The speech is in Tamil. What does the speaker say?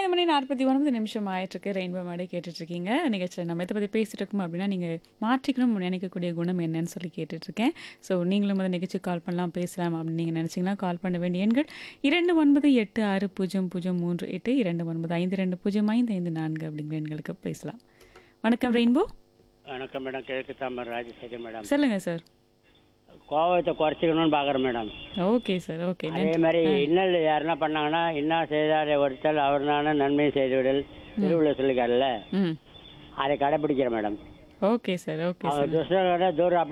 பன்னிரெண்டு மணி நாற்பத்தி ஒன்பது நிமிஷம் ஆயிட்டிருக்கு ரெயின்போ மாடே கேட்டுட்ருக்கீங்க நிகழ்ச்சியில் நம்ம எதை பற்றி பேசிட்டு இருக்கோம் அப்படின்னா நீங்கள் மாற்றிக்கணும் நினைக்கக்கூடிய குணம் என்னன்னு சொல்லி கேட்டுட்ருக்கேன் ஸோ நீங்களும் வந்து நிகழ்ச்சி கால் பண்ணலாம் பேசலாம் அப்படின்னு நீங்கள் நினச்சிங்கன்னா கால் பண்ண வேண்டிய எண்கள் இரண்டு ஒன்பது எட்டு ஆறு பூஜ்ஜியம் பூஜ்ஜியம் மூன்று எட்டு இரண்டு ஒன்பது ஐந்து ரெண்டு பூஜ்ஜியம் ஐந்து ஐந்து நான்கு அப்படிங்கிற எண்களுக்கு பேசலாம் வணக்கம் ரெயின்போ வணக்கம் மேடம் கிழக்கு தாமர் ராஜசேகர் மேடம் சொல்லுங்கள் சார் கோவத்தை குறைச்சிக்கணும்னு பார்க்குறேன் மேடம் ஓகே சார் ஓகே அதே மாதிரி இன்னல் யாருன்னா பண்ணாங்கன்னா என்ன செய்தார் ஒருத்தல் அவர் நான நன்மை செய்துவிடல் திருவிழா சொல்லிக்கார்ல ம் அதை கடைப்பிடிக்கிறேன் madam okay sir okay sir அவர் துஷ்டரோட தூரம் அப்படி